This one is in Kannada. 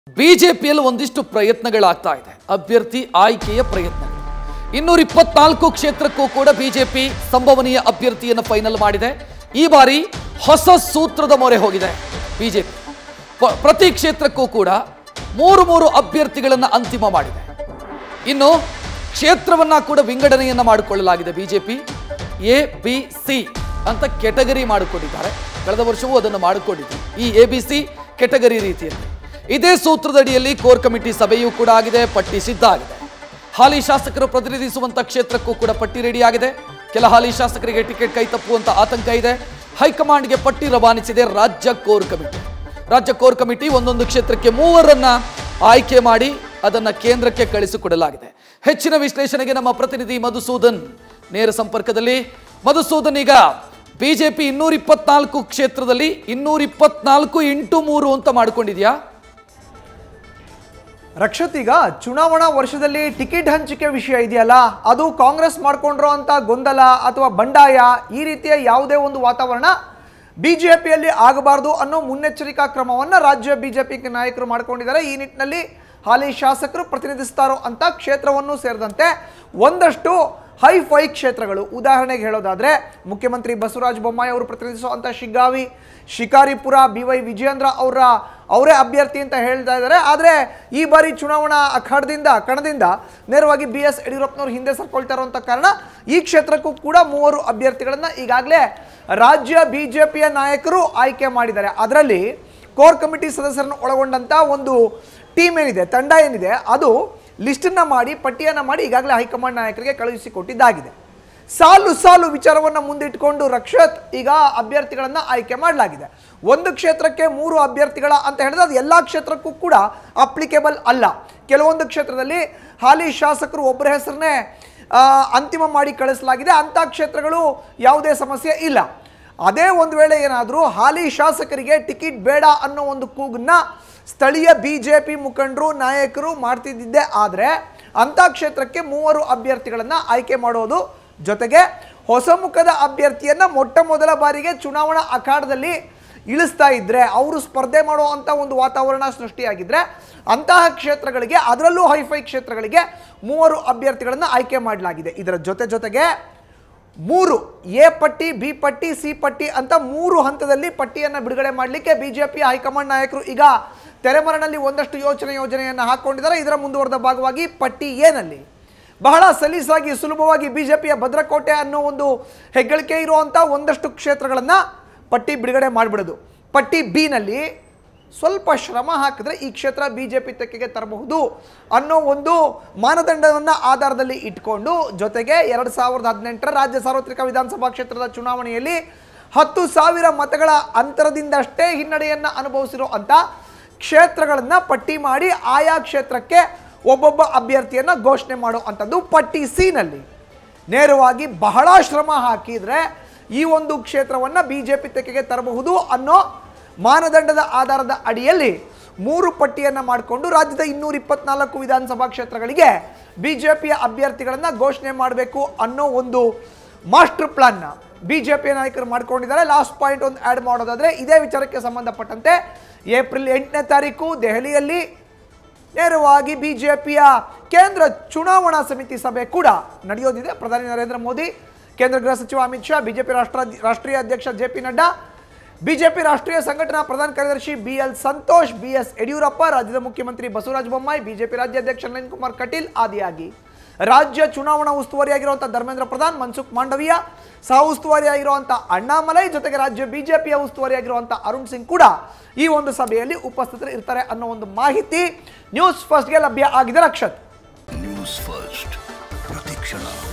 ಬಿಜೆಪಿಯಲ್ಲಿ ಒಂದಿಷ್ಟು ಪ್ರಯತ್ನಗಳಾಗ್ತಾ ಇದೆ ಅಭ್ಯರ್ಥಿ ಆಯ್ಕೆಯ ಪ್ರಯತ್ನಗಳು ಇನ್ನೂರ ಇಪ್ಪತ್ನಾಲ್ಕು ಕ್ಷೇತ್ರಕ್ಕೂ ಕೂಡ ಬಿಜೆಪಿ ಸಂಭವನೀಯ ಅಭ್ಯರ್ಥಿಯನ್ನು ಫೈನಲ್ ಮಾಡಿದೆ ಈ ಬಾರಿ ಹೊಸ ಸೂತ್ರದ ಮೊರೆ ಹೋಗಿದೆ ಬಿಜೆಪಿ ಪ್ರತಿ ಕ್ಷೇತ್ರಕ್ಕೂ ಕೂಡ ಮೂರು ಮೂರು ಅಭ್ಯರ್ಥಿಗಳನ್ನು ಅಂತಿಮ ಮಾಡಿದೆ ಇನ್ನು ಕ್ಷೇತ್ರವನ್ನ ಕೂಡ ವಿಂಗಡಣೆಯನ್ನ ಮಾಡಿಕೊಳ್ಳಲಾಗಿದೆ ಬಿಜೆಪಿ ಎ ಬಿ ಸಿ ಅಂತ ಕೆಟಗರಿ ಮಾಡಿಕೊಂಡಿದ್ದಾರೆ ಕಳೆದ ವರ್ಷವೂ ಅದನ್ನು ಮಾಡಿಕೊಂಡಿದೆ ಈ ಎ ಬಿ ಸಿ ಕೆಟಗರಿ ರೀತಿಯಲ್ಲಿ ಇದೇ ಸೂತ್ರದಡಿಯಲ್ಲಿ ಕೋರ್ ಕಮಿಟಿ ಸಭೆಯೂ ಕೂಡ ಆಗಿದೆ ಪಟ್ಟಿ ಸಿದ್ಧ ಆಗಿದೆ ಹಾಲಿ ಶಾಸಕರು ಪ್ರತಿನಿಧಿಸುವಂತ ಕ್ಷೇತ್ರಕ್ಕೂ ಕೂಡ ಪಟ್ಟಿ ರೆಡಿ ಆಗಿದೆ ಕೆಲ ಹಾಲಿ ಶಾಸಕರಿಗೆ ಟಿಕೆಟ್ ಕೈ ತಪ್ಪುವಂತ ಆತಂಕ ಇದೆ ಹೈಕಮಾಂಡ್ಗೆ ಪಟ್ಟಿ ರವಾನಿಸಿದೆ ರಾಜ್ಯ ಕೋರ್ ಕಮಿಟಿ ರಾಜ್ಯ ಕೋರ್ ಕಮಿಟಿ ಒಂದೊಂದು ಕ್ಷೇತ್ರಕ್ಕೆ ಮೂವರನ್ನ ಆಯ್ಕೆ ಮಾಡಿ ಅದನ್ನ ಕೇಂದ್ರಕ್ಕೆ ಕಳಿಸಿಕೊಡಲಾಗಿದೆ ಹೆಚ್ಚಿನ ವಿಶ್ಲೇಷಣೆಗೆ ನಮ್ಮ ಪ್ರತಿನಿಧಿ ಮಧುಸೂದನ್ ನೇರ ಸಂಪರ್ಕದಲ್ಲಿ ಮಧುಸೂದನ್ ಈಗ ಬಿಜೆಪಿ ಇನ್ನೂರ ಇಪ್ಪತ್ನಾಲ್ಕು ಕ್ಷೇತ್ರದಲ್ಲಿ ಇನ್ನೂರ ಇಪ್ಪತ್ನಾಲ್ಕು ಇಂಟು ಮೂರು ಅಂತ ಮಾಡ್ಕೊಂಡಿದ್ಯಾ ರಕ್ಷತ್ ಈಗ ಚುನಾವಣಾ ವರ್ಷದಲ್ಲಿ ಟಿಕೆಟ್ ಹಂಚಿಕೆ ವಿಷಯ ಇದೆಯಲ್ಲ ಅದು ಕಾಂಗ್ರೆಸ್ ಮಾಡ್ಕೊಂಡಿರೋ ಅಂತ ಗೊಂದಲ ಅಥವಾ ಬಂಡಾಯ ಈ ರೀತಿಯ ಯಾವುದೇ ಒಂದು ವಾತಾವರಣ ಬಿಜೆಪಿಯಲ್ಲಿ ಆಗಬಾರದು ಅನ್ನೋ ಮುನ್ನೆಚ್ಚರಿಕಾ ಕ್ರಮವನ್ನು ರಾಜ್ಯ ಬಿಜೆಪಿ ನಾಯಕರು ಮಾಡ್ಕೊಂಡಿದ್ದಾರೆ ಈ ನಿಟ್ಟಿನಲ್ಲಿ ಹಾಲಿ ಶಾಸಕರು ಪ್ರತಿನಿಧಿಸ್ತಾರೋ ಅಂತ ಕ್ಷೇತ್ರವನ್ನು ಸೇರಿದಂತೆ ಒಂದಷ್ಟು ಹೈ ಫೈ ಕ್ಷೇತ್ರಗಳು ಉದಾಹರಣೆಗೆ ಹೇಳೋದಾದ್ರೆ ಮುಖ್ಯಮಂತ್ರಿ ಬಸವರಾಜ ಬೊಮ್ಮಾಯಿ ಅವರು ಪ್ರತಿನಿಧಿಸುವಂಥ ಶಿಗ್ಗಾವಿ ಶಿಕಾರಿಪುರ ಬಿ ವೈ ವಿಜಯೇಂದ್ರ ಅವರ ಅವರೇ ಅಭ್ಯರ್ಥಿ ಅಂತ ಹೇಳ್ತಾ ಇದ್ದಾರೆ ಆದರೆ ಈ ಬಾರಿ ಚುನಾವಣಾ ಅಖಾಡದಿಂದ ಕಣದಿಂದ ನೇರವಾಗಿ ಬಿ ಎಸ್ ಯಡಿಯೂರಪ್ಪನವ್ರು ಹಿಂದೆ ಸರ್ಕೊಳ್ತಾ ಇರುವಂಥ ಕಾರಣ ಈ ಕ್ಷೇತ್ರಕ್ಕೂ ಕೂಡ ಮೂವರು ಅಭ್ಯರ್ಥಿಗಳನ್ನು ಈಗಾಗಲೇ ರಾಜ್ಯ ಬಿ ಜೆ ಪಿಯ ನಾಯಕರು ಆಯ್ಕೆ ಮಾಡಿದ್ದಾರೆ ಅದರಲ್ಲಿ ಕೋರ್ ಕಮಿಟಿ ಸದಸ್ಯರನ್ನು ಒಳಗೊಂಡಂಥ ಒಂದು ಟೀಮ್ ಏನಿದೆ ತಂಡ ಏನಿದೆ ಅದು ಲಿಸ್ಟನ್ನು ಮಾಡಿ ಪಟ್ಟಿಯನ್ನು ಮಾಡಿ ಈಗಾಗಲೇ ಹೈಕಮಾಂಡ್ ನಾಯಕರಿಗೆ ಕಳುಹಿಸಿಕೊಟ್ಟಿದ್ದಾಗಿದೆ ಸಾಲು ಸಾಲು ವಿಚಾರವನ್ನು ಮುಂದಿಟ್ಕೊಂಡು ರಕ್ಷತ್ ಈಗ ಅಭ್ಯರ್ಥಿಗಳನ್ನ ಆಯ್ಕೆ ಮಾಡಲಾಗಿದೆ ಒಂದು ಕ್ಷೇತ್ರಕ್ಕೆ ಮೂರು ಅಭ್ಯರ್ಥಿಗಳ ಅಂತ ಹೇಳಿದ್ರೆ ಅದು ಎಲ್ಲ ಕ್ಷೇತ್ರಕ್ಕೂ ಕೂಡ ಅಪ್ಲಿಕೇಬಲ್ ಅಲ್ಲ ಕೆಲವೊಂದು ಕ್ಷೇತ್ರದಲ್ಲಿ ಹಾಲಿ ಶಾಸಕರು ಒಬ್ಬರ ಹೆಸರನ್ನೇ ಅಂತಿಮ ಮಾಡಿ ಕಳಿಸಲಾಗಿದೆ ಅಂಥ ಕ್ಷೇತ್ರಗಳು ಯಾವುದೇ ಸಮಸ್ಯೆ ಇಲ್ಲ ಅದೇ ಒಂದು ವೇಳೆ ಏನಾದರೂ ಹಾಲಿ ಶಾಸಕರಿಗೆ ಟಿಕೆಟ್ ಬೇಡ ಅನ್ನೋ ಒಂದು ಕೂಗನ್ನ ಸ್ಥಳೀಯ ಬಿ ಜೆ ಪಿ ಮುಖಂಡರು ನಾಯಕರು ಮಾಡ್ತಿದ್ದಿದ್ದೇ ಆದರೆ ಅಂಥ ಕ್ಷೇತ್ರಕ್ಕೆ ಮೂವರು ಅಭ್ಯರ್ಥಿಗಳನ್ನು ಆಯ್ಕೆ ಮಾಡೋದು ಜೊತೆಗೆ ಹೊಸ ಮುಖದ ಅಭ್ಯರ್ಥಿಯನ್ನು ಮೊಟ್ಟ ಮೊದಲ ಬಾರಿಗೆ ಚುನಾವಣಾ ಅಖಾಡದಲ್ಲಿ ಇಳಿಸ್ತಾ ಇದ್ರೆ ಅವರು ಸ್ಪರ್ಧೆ ಮಾಡುವಂಥ ಒಂದು ವಾತಾವರಣ ಸೃಷ್ಟಿಯಾಗಿದ್ರೆ ಅಂತಹ ಕ್ಷೇತ್ರಗಳಿಗೆ ಅದರಲ್ಲೂ ಹೈಫೈ ಕ್ಷೇತ್ರಗಳಿಗೆ ಮೂವರು ಅಭ್ಯರ್ಥಿಗಳನ್ನು ಆಯ್ಕೆ ಮಾಡಲಾಗಿದೆ ಇದರ ಜೊತೆ ಜೊತೆಗೆ ಮೂರು ಎ ಪಟ್ಟಿ ಬಿ ಪಟ್ಟಿ ಸಿ ಪಟ್ಟಿ ಅಂತ ಮೂರು ಹಂತದಲ್ಲಿ ಪಟ್ಟಿಯನ್ನು ಬಿಡುಗಡೆ ಮಾಡಲಿಕ್ಕೆ ಬಿಜೆಪಿ ಹೈಕಮಾಂಡ್ ನಾಯಕರು ಈಗ ತೆರೆಮರನಲ್ಲಿ ಒಂದಷ್ಟು ಯೋಚನೆ ಯೋಜನೆಯನ್ನು ಹಾಕೊಂಡಿದ್ದಾರೆ ಇದರ ಮುಂದುವರೆದ ಭಾಗವಾಗಿ ಪಟ್ಟಿ ಎನಲ್ಲಿ ಬಹಳ ಸಲೀಸಾಗಿ ಸುಲಭವಾಗಿ ಬಿಜೆಪಿಯ ಭದ್ರಕೋಟೆ ಅನ್ನೋ ಒಂದು ಹೆಗ್ಗಳಿಕೆ ಇರುವಂಥ ಒಂದಷ್ಟು ಕ್ಷೇತ್ರಗಳನ್ನು ಪಟ್ಟಿ ಬಿಡುಗಡೆ ಮಾಡಿಬಿಡೋದು ಪಟ್ಟಿ ಬಿನಲ್ಲಿ ಸ್ವಲ್ಪ ಶ್ರಮ ಹಾಕಿದ್ರೆ ಈ ಕ್ಷೇತ್ರ ಬಿ ಜೆ ಪಿ ತೆಕ್ಕೆಗೆ ತರಬಹುದು ಅನ್ನೋ ಒಂದು ಮಾನದಂಡವನ್ನು ಆಧಾರದಲ್ಲಿ ಇಟ್ಕೊಂಡು ಜೊತೆಗೆ ಎರಡು ಸಾವಿರದ ಹದಿನೆಂಟರ ರಾಜ್ಯ ಸಾರ್ವತ್ರಿಕ ವಿಧಾನಸಭಾ ಕ್ಷೇತ್ರದ ಚುನಾವಣೆಯಲ್ಲಿ ಹತ್ತು ಸಾವಿರ ಮತಗಳ ಅಂತರದಿಂದಷ್ಟೇ ಹಿನ್ನಡೆಯನ್ನು ಅನುಭವಿಸಿರೋ ಅಂಥ ಕ್ಷೇತ್ರಗಳನ್ನು ಪಟ್ಟಿ ಮಾಡಿ ಆಯಾ ಕ್ಷೇತ್ರಕ್ಕೆ ಒಬ್ಬೊಬ್ಬ ಅಭ್ಯರ್ಥಿಯನ್ನು ಘೋಷಣೆ ಮಾಡೋ ಅಂಥದ್ದು ಪಟ್ಟಿ ಸಿನಲ್ಲಿ ನೇರವಾಗಿ ಬಹಳ ಶ್ರಮ ಹಾಕಿದರೆ ಈ ಒಂದು ಕ್ಷೇತ್ರವನ್ನು ಬಿ ಜೆ ಪಿ ತೆಕ್ಕೆಗೆ ತರಬಹುದು ಅನ್ನೋ ಮಾನದಂಡದ ಆಧಾರದ ಅಡಿಯಲ್ಲಿ ಮೂರು ಪಟ್ಟಿಯನ್ನು ಮಾಡಿಕೊಂಡು ರಾಜ್ಯದ ಇನ್ನೂರ ಇಪ್ಪತ್ನಾಲ್ಕು ವಿಧಾನಸಭಾ ಕ್ಷೇತ್ರಗಳಿಗೆ ಬಿ ಜೆ ಪಿಯ ಅಭ್ಯರ್ಥಿಗಳನ್ನು ಘೋಷಣೆ ಮಾಡಬೇಕು ಅನ್ನೋ ಒಂದು ಮಾಸ್ಟರ್ ಪ್ಲಾನ್ನ ಬಿ ಜೆ ಪಿಯ ನಾಯಕರು ಮಾಡ್ಕೊಂಡಿದ್ದಾರೆ ಲಾಸ್ಟ್ ಪಾಯಿಂಟ್ ಒಂದು ಆ್ಯಡ್ ಮಾಡೋದಾದರೆ ಇದೇ ವಿಚಾರಕ್ಕೆ ಸಂಬಂಧಪಟ್ಟಂತೆ ಏಪ್ರಿಲ್ ಎಂಟನೇ ತಾರೀಕು ದೆಹಲಿಯಲ್ಲಿ ನೇರವಾಗಿ ಬಿಜೆಪಿಯ ಕೇಂದ್ರ ಚುನಾವಣಾ ಸಮಿತಿ ಸಭೆ ಕೂಡ ನಡೆಯೋದಿದೆ ಪ್ರಧಾನಿ ನರೇಂದ್ರ ಮೋದಿ ಕೇಂದ್ರ ಗೃಹ ಸಚಿವ ಅಮಿತ್ ಶಾ ಬಿಜೆಪಿ ರಾಷ್ಟ್ರ ರಾಷ್ಟ್ರೀಯ ಅಧ್ಯಕ್ಷ ಜೆ ಪಿ ನಡ್ಡಾ ಬಿಜೆಪಿ ರಾಷ್ಟ್ರೀಯ ಸಂಘಟನಾ ಪ್ರಧಾನ ಕಾರ್ಯದರ್ಶಿ B L Santhosh B S Yediyurappa ರಾಜ್ಯದ ಮುಖ್ಯಮಂತ್ರಿ ಬಸವರಾಜ ಬೊಮ್ಮಾಯಿ ಬಿಜೆಪಿ ರಾಜ್ಯಾಧ್ಯಕ್ಷ ನಳಿನ್ ಕುಮಾರ್ ಕಟೀಲ್ ಆದಿಯಾಗಿ ರಾಜ್ಯ ಚುನಾವಣಾ ಉಸ್ತುವಾರಿಯಾಗಿರುವಂಥ ಧರ್ಮೇಂದ್ರ ಪ್ರಧಾನ್ ಮನ್ಸುಖ್ ಮಾಂಡವಿಯಾ ಸಹ ಉಸ್ತುವಾರಿಯಾಗಿರುವಂಥ ಅಣ್ಣಾಮಲೈ ಜೊತೆಗೆ ರಾಜ್ಯ ಬಿಜೆಪಿಯ ಉಸ್ತುವಾರಿಯಾಗಿರುವಂಥ ಅರುಣ್ ಸಿಂಗ್ ಕೂಡ ಈ ಒಂದು ಸಭೆಯಲ್ಲಿ ಉಪಸ್ಥಿತರು ಇರ್ತಾರೆ ಅನ್ನೋ ಒಂದು ಮಾಹಿತಿ ನ್ಯೂಸ್ ಫಸ್ಟ್ಗೆ ಲಭ್ಯ ಆಗಿದೆ ರಕ್ಷತ್ ನ್ಯೂಸ್ ಫಸ್ಟ್ ಪ್ರತಿಕ್ಷಣ